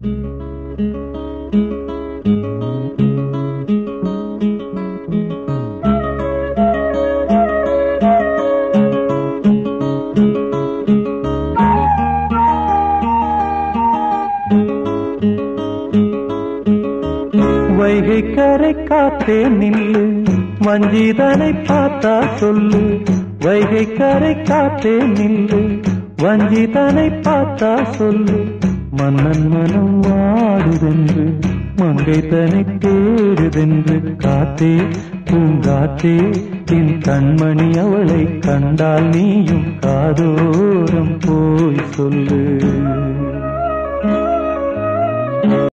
வைகை கரை காத்தே நில்லு வஞ்சிதனை பார்த்தா சொல்லு வைகை கரை காத்தே நில்லு வஞ்சிதனை பார்த்தா சொல்லு மன்னன் மனம் வாடுதென்று மங்கை தனை தேடுதென்று காத்தே பூங்காத்தே என் கண்மணி அவளை கண்டால் நீயும் காதோரம் போய் சொல்லு